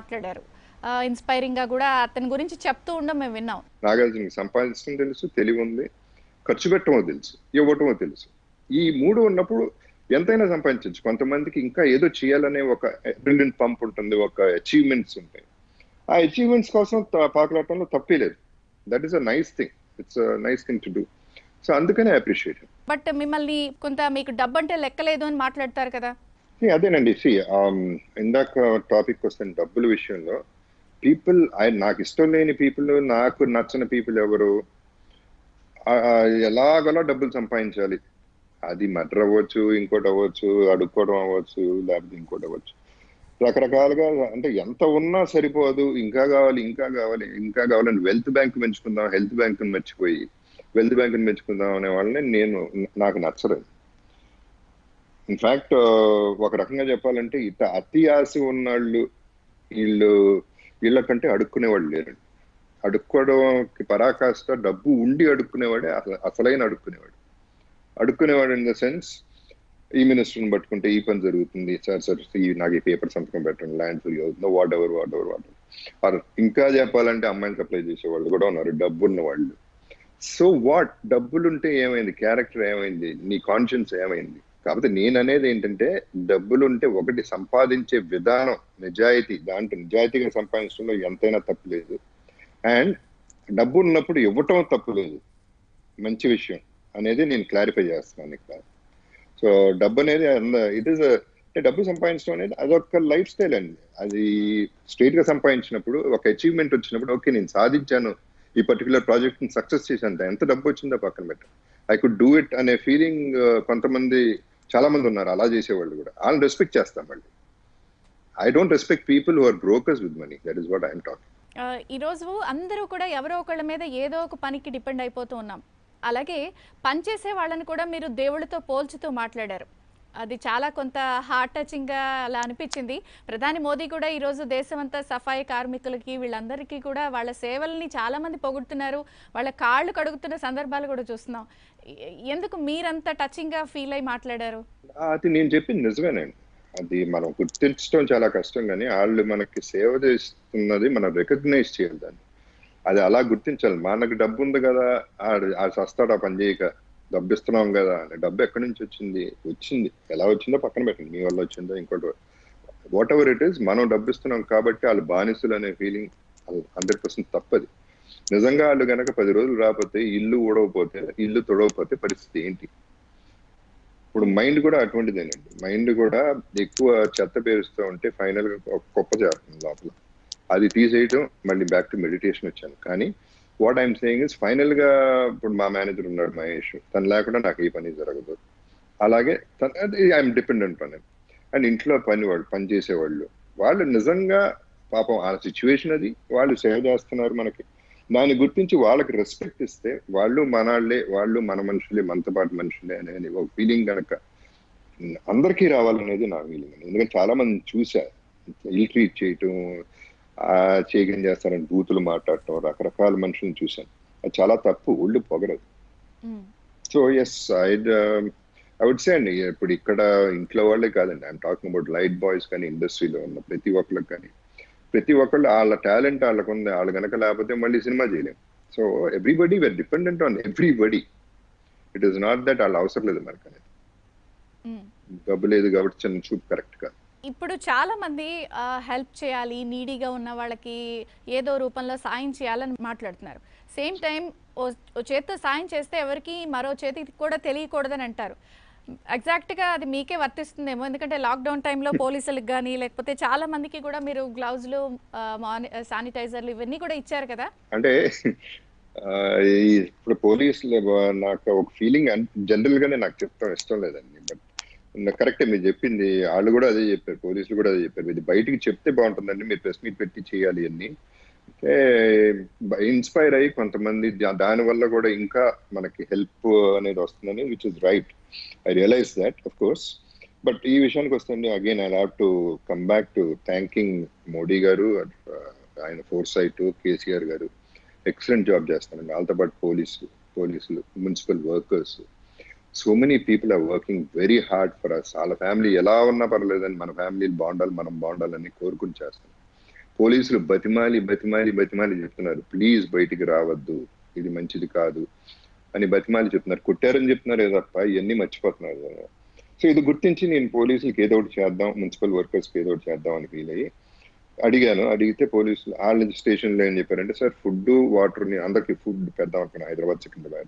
మాట్లాడారు ఇన్స్పైరింగ్ గా కూడా అతని గురించి చెప్తూ ఉండడం మేము విన్నాం నాగార్జున సంపాదించడం తెలుసు తెలివి ఉంది ఖర్చు పెట్టడమో తెలుసు ఇవ్వటమో తెలుసు ఈ మూడు ఉన్నప్పుడు ఎంతైనా సంపాదించవచ్చు కొంతమందికి ఇంకా ఏదో చేయాలనే ఒక బ్రిలియంట్ పంప్ ఉంటుంది ఒక అచీవ్మెంట్స్ ఉంటాయి ఆ అచీవ్మెంట్స్ కోసం త- పాకులాడటంలో తప్పే లేదు that is a nice thing it's nice thing to do so అందుకనే అప్రిషియేట్ బట్ మిమ్మల్ని కొంత మీకు డబ్బు అంటే లెక్కలేదు అని మాట్లాడతారు కదా అదేనండి సి ఇందాక టాపిక్ వస్తే డబ్బుల విషయంలో పీపుల్ నాకు ఇష్టం లేని పీపుల్ నాకు నచ్చని పీపుల్ ఎవరు ఆ, ఎలాగలా డబ్బులు సంపాదించాలి అది మర్డర్ అవ్వచ్చు ఇంకోటి అవ్వచ్చు అడుక్కోవడం అవ్వచ్చు లేకపోతే ఇంకోటి అవ్వచ్చు రకరకాలుగా అంటే ఎంత ఉన్నా సరిపోదు ఇంకా కావాలి ఇంకా కావాలి ఇంకా కావాలని వెల్త్ బ్యాంక్ పెంచుకుందాం హెల్త్ బ్యాంక్ మర్చిపోయి వెల్త్ బ్యాంక్ పెంచుకుందాం అనే వాళ్ళని నేను నాకు నచ్చలేదు ఇన్ఫాక్ట్ ఒక రకంగా చెప్పాలంటే ఇట అతి ఆశ ఉన్నవాళ్ళు వీళ్ళు వీళ్ళ కంటే అడుక్కునే వాళ్ళు లేరండి అడుక్కోవడంకి పరాకాష్ట డబ్బు ఉండి అడుక్కునేవాడే అస- అసలైన అడుక్కునేవాడు అడుక్కునేవాడు ఇన్ ద సెన్స్ ఈ మినిస్టర్ని పట్టుకుంటే ఈ పని జరుగుతుంది సార్ సార్ ఈ నాకు ఈ పేపర్ సంతకం పెట్టండి ల్యాండ్ ఫ్రీ అవుతుందో whatever whatever whatever ఇంకా చెప్పాలంటే అమ్మాయిని సప్లై చేసే వాళ్ళు కూడా ఉన్నారు డబ్బు ఉన్న వాళ్ళు సో వాట్ డబ్బులుంటే ఏమైంది క్యారెక్టర్ ఏమైంది నీ కాన్షియన్స్ ఏమైంది కాకపోతే నేను అనేది ఏంటంటే డబ్బులుంటే ఒకటి సంపాదించే విధానం నిజాయితీ దాంట్లో నిజాయితీగా సంపాదించడంలో ఎంతైనా తప్పు లేదు అండ్ డబ్బు ఉన్నప్పుడు ఇవ్వటం తప్పు లేదు మంచి విషయం అనేది నేను క్లారిఫై చేస్తున్నాను ఇక్కడ సో డబ్బు అనేది ఇట్ ఈస్ అంటే డబ్బు సంపాదించడం అనేది అదొక లైఫ్ స్టైల్ అండి అది స్ట్రైట్ గా సంపాదించినప్పుడు ఒక అచీవ్మెంట్ వచ్చినప్పుడు ఓకే నేను సాధించాను ఈ పర్టికులర్ ప్రాజెక్ట్ ని సక్సెస్ చేశాను ఎంత డబ్బు వచ్చిందో పక్కన పెట్ట ఐ కుడ్ డూ ఇట్ అనే ఫీలింగ్ కొంతమంది చాలా మంది ఉన్నారు అలా చేసేవాళ్ళు కూడా వాళ్ళని రెస్పెక్ట్ చేస్తాం మళ్ళీ I don't respect people who are brokers with money that is what I'm talking ఆ, ఈరోజు అందరూ కూడా ఎవరో ఒకళ్ళ మీద ఏదో ఒక పనికి డిపెండ్ అయిపోతూ ఉన్నాం అలాగే పనిచేసే వాళ్ళని కూడా మీరు దేవుళ్ళతో పోల్చుతూ మాట్లాడారు అది చాలా కొంత హార్ట్ టచింగ్గా అలా అనిపించింది ప్రధాని మోదీ కూడా ఈరోజు దేశమంతా సఫాయి కార్మికులకి వీళ్ళందరికీ కూడా వాళ్ళ సేవల్ని చాలామంది పొగుడుతున్నారు వాళ్ళ కాళ్ళు కడుగుతున్న సందర్భాలు కూడా చూస్తున్నాం ఎ- ఎందుకు మీరంత టచింగ్గా ఫీల్ అయి మాట్లాడారు అది నేను చెప్పింది నిజమేనండి అది మనం గుర్తించడం చాలా కష్టం కానీ వాళ్ళు మనకి సేవ చేస్తున్నది మనం రికగ్నైజ్ చేయాలి దాన్ని అది అలా గుర్తించాలి మనకు డబ్బు ఉంది కదా ఆడు ఆ సస్తాడు ఆ పని చేయక డబ్బు ఇస్తున్నాం కదా అని డబ్బు ఎక్కడి నుంచి వచ్చింది వచ్చింది ఎలా వచ్చిందో పక్కన పెట్టండి మీ వల్ల వచ్చిందో ఇంకోటి వాట్ ఎవర్ ఇట్ ఈస్ మనం డబ్బు ఇస్తున్నాం కాబట్టి వాళ్ళు బానిసలు అనే ఫీలింగ్ హండ్రెడ్ పర్సెంట్ తప్పది నిజంగా వాళ్ళు గనక పది రోజులు రాకపోతే ఇల్లు ఊడవపోతే ఇల్లు తొడవకపోతే పరిస్థితి ఏంటి ఇప్పుడు మైండ్ కూడా అటువంటిదేనండి మైండ్ కూడా ఎక్కువ చెత్త పేరుస్తూ ఉంటే ఫైనల్ గా ఒక కుప్ప చేరుతుంది లోపల అది తీసేయటం మళ్ళీ బ్యాక్ టు మెడిటేషన్ వచ్చాను కానీ what I'm saying is final గా ఇప్పుడు మా మేనేజర్ ఉన్నాడు మహేష్ తను లేకుండా నాకు ఈ పని జరగదు అలాగే ఐఎమ్ డిపెండెంట్ ఆన్ అండ్ ఇంట్లో పని వాళ్ళు పని చేసేవాళ్ళు వాళ్ళు నిజంగా పాపం ఆ సిచ్యువేషన్ అది వాళ్ళు సేవ చేస్తున్నారు మనకి దాన్ని గుర్తించి వాళ్ళకి రెస్పెక్ట్ ఇస్తే వాళ్ళు మనాళ్ళే వాళ్ళు మన మనుషులే మనతో పాటు మనుషులే అనేది ఒక ఫీలింగ్ కనుక అందరికీ రావాలనేది నా ఫీలింగ్ ఎందుకంటే చాలా మంది చూసా ఇల్ ట్రీట్ చేయటం ఆ చేయగం చేస్తారని బూతులు మాట్లాడటం రకరకాల మనుషులను చూశాను అది చాలా తప్పు ఒళ్ళు పొగరదు um, so yes I I would say అండి ఇప్పుడు ఇక్కడ ఇంట్లో వాళ్ళే కాదండి I'm talking about light boys కానీ ఇండస్ట్రీలో ఉన్న ప్రతి ఒక్కరికి కానీ ప్రతి ఒక్కళ్ళు వాళ్ళ టాలెంట్ వాళ్ళకు ఉంది వాళ్ళు కనుక లేకపోతే మళ్ళీ సినిమా చేయలేం so everybody were dependent on everybody it is not that వాళ్ళు అవసరం లేదు మనకు అనేది ఉమ్. డబ్బు లేదు కాబట్టి చిన్న చూపు కరెక్ట్ కాదు ఇప్పుడు చాలా మంది హెల్ప్ చేయాలి నీడీగా ఉన్న వాళ్ళకి ఏదో రూపంలో సాయం చేయాలని మాట్లాడుతున్నారు సేమ్ టైం ఓ ఓ చేత్తో సాయం చేస్తే ఎవరికి మరో చేతికి కూడా తెలియకూడదని అంటారు ఎగ్జాక్ట్గా అది మీకే వర్తిస్తుందేమో ఎందుకంటే లాక్డౌన్ టైంలో పోలీసులకు కానీ లేకపోతే చాలా మందికి కూడా మీరు గ్లౌజులు శానిటైజర్లు ఇవన్నీ కూడా ఇచ్చారు కదా అంటే ఆ, ఈ- ఇప్పుడు పోలీసులు నాకు ఒక ఫీలింగ్ జనరల్ గానే నాకు చెప్తాం ఇష్టం లేదండి బట్ కరెక్ట్ మీరు చెప్పింది వాళ్ళు కూడా అదే చెప్పారు పోలీసులు కూడా అదే చెప్పారు ఇది బయటికి చెప్తే బాగుంటుందండి మీరు ప్రెస్ మీట్ పెట్టి చేయాలి అని అంటే ఇన్స్పైర్ అయ్యి కొంతమంది దా- దాని వల్ల కూడా ఇంకా మనకి హెల్ప్ అనేది వస్తుందని which is right I realize that of course but ఈ విషయానికి వస్తుంది again I have to come back to thanking Modi గారు uh, ఆయన ఫోర్ సైట్ కేసీఆర్ గారు ఎక్సలెంట్ జాబ్ చేస్తారండి వాళ్ళతో పాటు పోలీసులు పోలీసులు municipal workers so many people are working very hard for us వాళ్ళ ఫ్యామిలీ ఎలా ఉన్నా పర్లేదని మన ఫ్యామిలీ బాగుండాలి మనం బాగుండాలని కోరుకుని చేస్తాం పోలీసులు బతిమాలి బతిమాలి బతిమాలి చెప్తున్నారు ప్లీజ్ బయటికి రావద్దు ఇది మంచిది కాదు అని బతిమాలి చెప్తున్నారు కుట్టారని చెప్తున్నారు తప్ప ఇవన్నీ మర్చిపోతున్నారు జనం. సో ఇది గుర్తించి నేను పోలీసులకి ఏదో ఒకటి చేద్దాం మున్సిపల్ వర్కర్స్కి ఏదో ఒకటి చేద్దాం అని ఫీల్ అయ్యి అడిగాను అడిగితే పోలీసులు వాళ్ళ స్టేషన్లో ఏం చెప్పారంటే సార్ ఫుడ్ వాటర్ని అందరికి ఫుడ్ పెద్దాం అనుకున్నాను హైదరాబాద్ సికింద్రాబాద్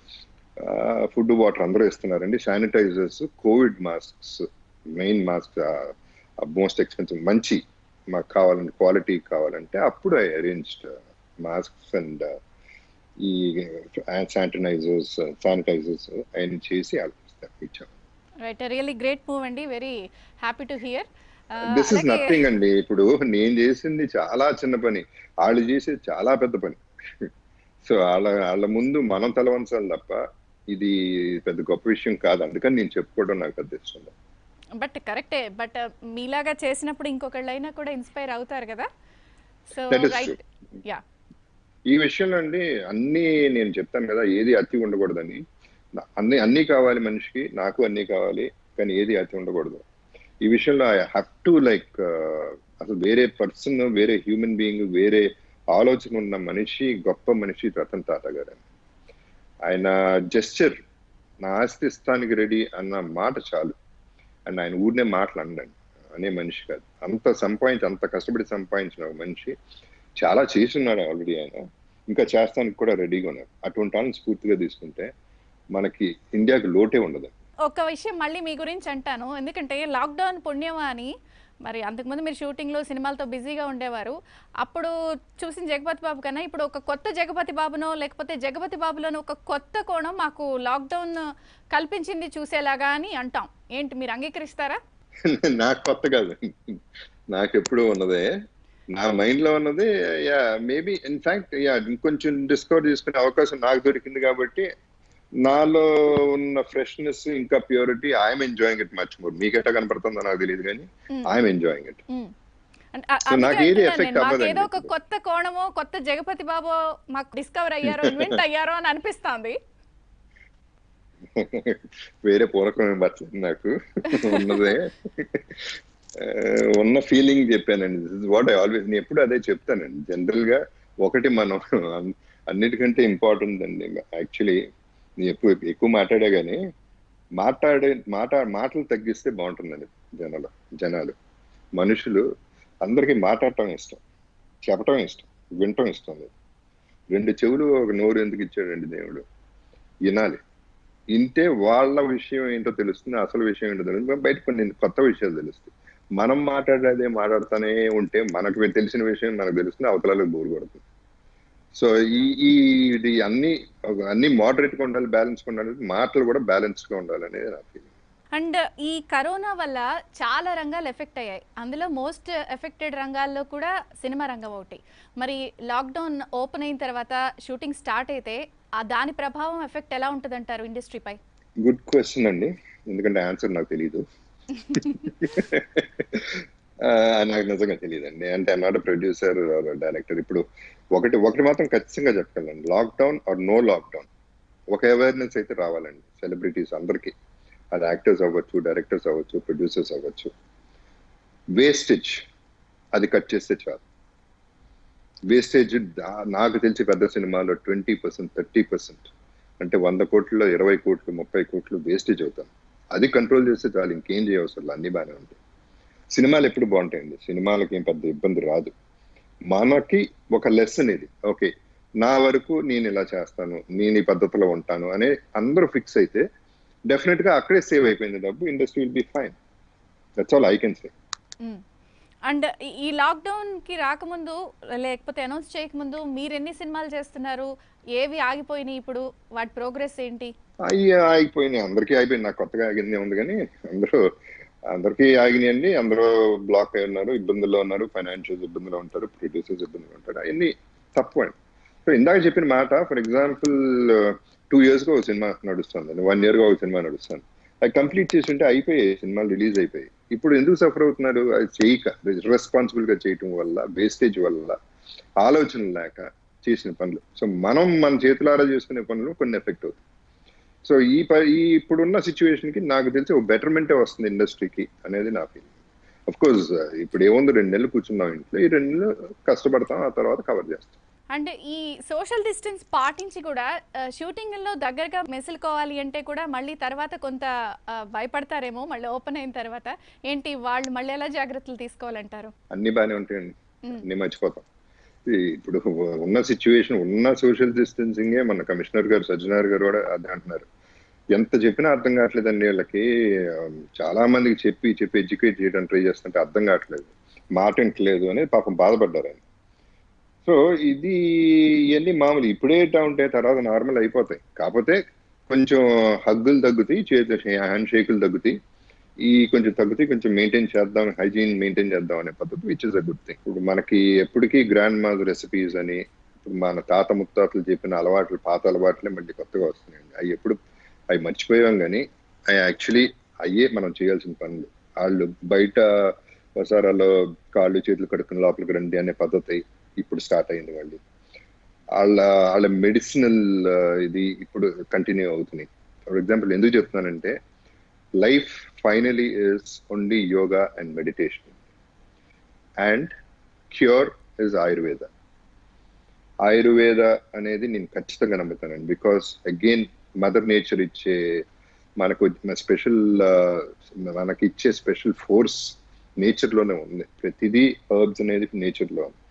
ఫుడ్ వాటర్ అందరూ ఇస్తున్నారండి sanitizers covid masks main mask most expensive మంచి మాకు కావాలంటే క్వాలిటీ కావాలంటే అప్పుడు ఐ అరేంజ్డ్ మాస్క్స్ అండ్ ఈ శానిటైజర్స్ శానిటైజర్స్ ఆయన చేసి వాళ్ళకి ఇచ్చాం రైట్ రియల్లీ గ్రేట్ మూవ్ అండి very happy to hear this is nothing అండి ఇప్పుడు నేను చేసింది చాలా చిన్న పని వాళ్ళు చేసేది చాలా పెద్ద పని సో వాళ్ళ వాళ్ళ ముందు మనం తలవంచాలి తప్ప ఇది పెద్ద గొప్ప విషయం కాదు అందుకని నేను చెప్పుకోవడం నాకు పెద్ద ఇష్టం లేదు. బట్ కరెక్టే బట్ మీలాగా చేసినప్పుడు ఇంకొకళ్ళైనా కూడా ఇన్స్పైర్ అవుతారు కదా so That is right true. Yeah ఈ విషయంలో అండి అన్ని నేను చెప్తాను కదా ఏది అతి ఉండకూడదని నా- అన్ని అన్ని కావాలి మనిషికి నాకు అన్ని కావాలి కానీ ఏది అతి ఉండకూడదు ఈ విషయంలో ఐ హ్యావ్ టు లైక్ అసలు వేరే పర్సన్ వేరే హ్యూమన్ బీయింగ్ వేరే ఆలోచన ఉన్న మనిషి గొప్ప మనిషి రతన్ టాటా గారు ఆయన జెస్చర్ నా ఆస్తి ఇస్తానికి రెడీ అన్న మాట చాలు అండ్ ఆయన ఊరినే మాట్లాడండి అనే మనిషి కాదు అంత సంపాదించి అంత కష్టపడి సంపాదించిన ఒక మనిషి చాలా చేస్తున్నాడు ఆల్రెడీ ఆయన ఇంకా చేస్తానికి కూడా రెడీగా ఉన్నారు అటువంటి వాళ్ళని స్ఫూర్తిగా తీసుకుంటే మనకి ఇండియాకి లోటే ఉండదు ఒక విషయం మళ్ళీ మీ గురించి అంటాను ఎందుకంటే లాక్డౌన్ పుణ్యమా అని మరి అంతకుముందు మీరు షూటింగ్లో సినిమాలతో బిజీగా ఉండేవారు అప్పుడు చూసిన జగపతి బాబు కన్నా ఇప్పుడు ఒక కొత్త జగపతి బాబునో లేకపోతే జగపతి బాబులోనో ఒక కొత్త కోణం మాకు లాక్డౌన్ కల్పించింది చూసేలాగా అని అంటాం ఏంటి మీరు అంగీకరిస్తారా నాకు కొత్త కాదు నాకు ఎప్పుడు ఉన్నదే నా మైండ్ లో ఉన్నది యా మేబీ ఇన్ఫాక్ట్ యా ఇంకొంచెం డిస్కవర్ చేసుకునే అవకాశం నాకు దొరికింది కాబట్టి నాలో ఉన్న ఫ్రెష్నెస్ ఇంకా purity I'm enjoying it much more మీకు ఎట్లా కనపడుతుందో నాకు తెలియదు కానీ hmm. I'm enjoying it hmm. అంటే అ- So, అందుకే నాకు ఏది అంటున్నాను affect నేను, మాకు అవ్వదండి ఏదో ఒక ఇప్పుడు. కొత్త కోణమో కొత్త జగపతి బాబు మాకు డిస్కవర్ అయ్యారో ఇన్వెంట్ అయ్యారో అని అనిపిస్తుంది వేరే పూరకం ఏం పట్టలేదు నాకు ఉన్నదే ఆ, ఉన్న ఫీలింగ్ చెప్పానండి this is what I always నేను ఎప్పుడు అదే చెప్తానండి జనరల్ గా ఒకటి మనం అన్- అన్నిటికంటే ఇంపార్టెంట్ అండి యాక్చువల్లీ నేను ఎక్కువ ఎక్కువ మాట్లాడే కానీ మాట్లాడే మాట మాటలు తగ్గిస్తే బాగుంటుందండి జనాలు జనాలు మనుషులు అందరికీ మాట్లాడటం ఇష్టం చెప్పటం ఇష్టం వినటం ఇష్టం లేదు రెండు చెవులు ఒక నోరు ఎందుకు ఇచ్చాడండి దేవుడు వినాలి ఇంటే వాళ్ళ విషయం ఏంటో తెలుస్తుంది అసలు విషయం ఏంటో తెలుస్తుంది బయట కొన్ని కొత్త విషయాలు తెలుస్తాయి మనం మాట్లాడేదే మాట్లాడుతూనే ఉంటే మనకు తెలిసిన విషయం మనకు తెలుస్తుంది అవతలలో బోరు కొడుతుంది సో ఈ ఈ ఇది అన్ని అన్ని మోడరేట్ గా ఉండాలి బ్యాలెన్స్ గా ఉండాలి మాటలు కూడా బ్యాలెన్స్ గా ఉండాలి అనేది నా ఫీలింగ్ అండ్ ఈ కరోనా వల్ల చాలా రంగాలు ఎఫెక్ట్ అయ్యాయి అందులో మోస్ట్ ఎఫెక్టెడ్ రంగాల్లో కూడా సినిమా రంగం ఒకటి మరి లాక్డౌన్ ఓపెన్ అయిన తర్వాత షూటింగ్ స్టార్ట్ అయితే ఆ దాని ప్రభావం ఎఫెక్ట్ ఎలా ఉంటుందంటారు ఇండస్ట్రీపై గుడ్ క్వశ్చన్ అండి ఎందుకంటే ఆన్సర్ నాకు తెలియదు ఆ, నాకు నిజంగా తెలియదండి అంటే నాట్ ప్రొడ్యూసర్ డైరెక్టర్ ఇప్పుడు ఒకటి ఒకటి మాత్రం ఖచ్చితంగా చెప్పగలండి లాక్డౌన్ ఆర్ నో లాక్డౌన్ ఒక అవేర్నెస్ అయితే రావాలండి సెలబ్రిటీస్ అందరికీ అది యాక్టర్స్ అవ్వచ్చు డైరెక్టర్స్ అవ్వచ్చు ప్రొడ్యూసర్స్ అవ్వచ్చు వేస్టేజ్ అది కట్ చేస్తే చాలు వేస్టేజ్ నాకు తెలిసి పెద్ద సినిమాలో ట్వంటీ పర్సెంట్ థర్టీ పర్సెంట్ అంటే వంద కోట్లలో ఇరవై కోట్లు ముప్పై కోట్లు వేస్టేజ్ అవుతాం అది కంట్రోల్ చేస్తే చాలు ఇంకేం చేయవసరం అన్ని బాగానే ఉంటాయి సినిమాలు ఎప్పుడు బాగుంటాయండి సినిమాలకి ఏం పెద్ద ఇబ్బంది రాదు మనకి ఒక లెసన్ ఇది ఓకే నా వరకు నేను ఇలా చేస్తాను నేను ఈ పద్ధతిలో ఉంటాను అనే అందరూ ఫిక్స్ అయితే డెఫినెట్ గా అక్కడే సేవ్ అయిపోయింది డబ్బు industry will be fine that's all I can say and ఈ లాక్డౌన్ కి రాకముందు లేకపోతే అనౌన్స్ చేయకముందు మీరు ఎన్ని సినిమాలు చేస్తున్నారు ఏవి ఆగిపోయినాయి ఇప్పుడు వాటి ప్రోగ్రెస్ ఏంటి అయ్యి ఆగిపోయినాయి అందరికీ అయిపోయింది నాకు కొత్తగా ఆగింది ఉంది కానీ అందరూ అందరికీ ఆగినాయండి అందరూ బ్లాక్ అయి ఉన్నారు ఇబ్బందుల్లో ఉన్నారు ఫైనాన్షియల్ ఇబ్బందులు ఉంటారు ప్రొడ్యూసర్స్ ఇబ్బందులు ఉంటారు అవన్నీ తప్పు అండి సో ఇందాక చెప్పిన మాట ఫర్ ఎగ్జాంపుల్ టూ ఇయర్స్ గా ఒక సినిమా నడుస్తుంది వన్ ఇయర్ గా ఒక సినిమా నడుస్తుంది అది కంప్లీట్ చేసి ఉంటే అయిపోయాయి సినిమాలు రిలీజ్ అయిపోయాయి ఇప్పుడు ఎందుకు సఫర్ అవుతున్నారు అది చేయక రెస్పాన్సిబుల్ గా చేయటం వల్ల వేస్టేజ్ వల్ల ఆలోచన లేక చేసిన పనులు సో మనం మన చేతులారా చేసుకునే పనులు కొన్ని ఎఫెక్ట్ అవుతాయి సో ఈ ప ఈ ఇప్పుడున్న సిచ్యువేషన్ కి నాకు తెలిసి ఒక బెటర్మెంటే వస్తుంది ఇండస్ట్రీకి అనేది నా ఫీలింగ్ అఫ్ కోర్స్ ఇప్పుడు ఏముంది రెండు నెలలు కూర్చున్నాం ఇంట్లో ఈ రెండు నెలలు కష్టపడతాం ఆ తర్వాత కవర్ చేస్తాం అంటే ఈ సోషల్ డిస్టెన్స్ పాటించి కూడా షూటింగ్లో దగ్గరగా మెసులుకోవాలి అంటే కూడా మళ్ళీ తర్వాత కొంత ఆ, భయపడతారేమో మళ్ళీ ఓపెన్ అయిన తర్వాత ఏంటి వాళ్ళు మళ్ళీ ఎలా జాగ్రత్తలు తీసుకోవాలంటారు అన్ని బాగానే ఉంటాయండి మ్మ్. అన్ని మర్చిపోతాం ఈ ఇప్పుడు ఉన్న సిచ్యువేషన్ ఉన్న సోషల్ డిస్టెన్సింగే మన కమిషనర్ గారు సజ్జనార్ గారు కూడా అదే అంటున్నారు ఎంత చెప్పినా అర్థం కావట్లేదండి వీళ్ళకి ఆ, చాలా మందికి చెప్పి చెప్పి ఎడ్యుకేట్ చేయడానికి ట్రై చేస్తుంటే అర్థం కావట్లేదు మాట వింటలేదు అని పాపం బాధపడ్డారు ఆయన సో ఇది ఇవన్నీ మామూలు ఇప్పుడే ఇట్లా ఉంటే తర్వాత నార్మల్ అయిపోతాయి కాకపోతే కొంచెం హగ్గులు తగ్గుతాయి చేతులు హ్యాండ్ షేకులు తగ్గుతాయి ఈ కొంచెం తగ్గుతాయి కొంచెం మెయింటైన్ చేద్దాం హైజీన్ మెయింటైన్ చేద్దాం అనే పద్ధతి which is a good thing ఇప్పుడు మనకి ఎప్పటికీ గ్రాండ్ మాదర్ రెసిపీస్ అని ఇప్పుడు మన తాత ముత్తాతలు చెప్పిన అలవాట్లు పాత అలవాట్లే మళ్ళీ కొత్తగా వస్తున్నాయండి అవి ఎప్పుడు అవి మర్చిపోయాం కానీ అవి యాక్చువల్లీ అయ్యే మనం చేయాల్సిన పనులు వాళ్ళు బయట వసారాల్లో కాళ్ళు చేతులు కడుక్కుని లోపలికి రండి అనే పద్ధతి ఇప్పుడు స్టార్ట్ అయింది వాళ్ళు వాళ్ళ వాళ్ళ మెడిసినల్ ఇది ఇప్పుడు కంటిన్యూ అవుతున్నాయి ఫర్ ఎగ్జాంపుల్ ఎందుకు చెప్తున్నానంటే life finally is only yoga and meditation and cure is Ayurveda Ayurveda అనేది నేను ఖచ్చితంగా నమ్ముతానండి బికాస్ అగైన్ మదర్ నేచర్ ఇచ్చే మనకు స్పెషల్ మనకి ఇచ్చే స్పెషల్ ఫోర్స్ నేచర్ లోనే ఉంది ప్రతిదీ హర్బ్స్ అనేది నేచర్ లో ఉంది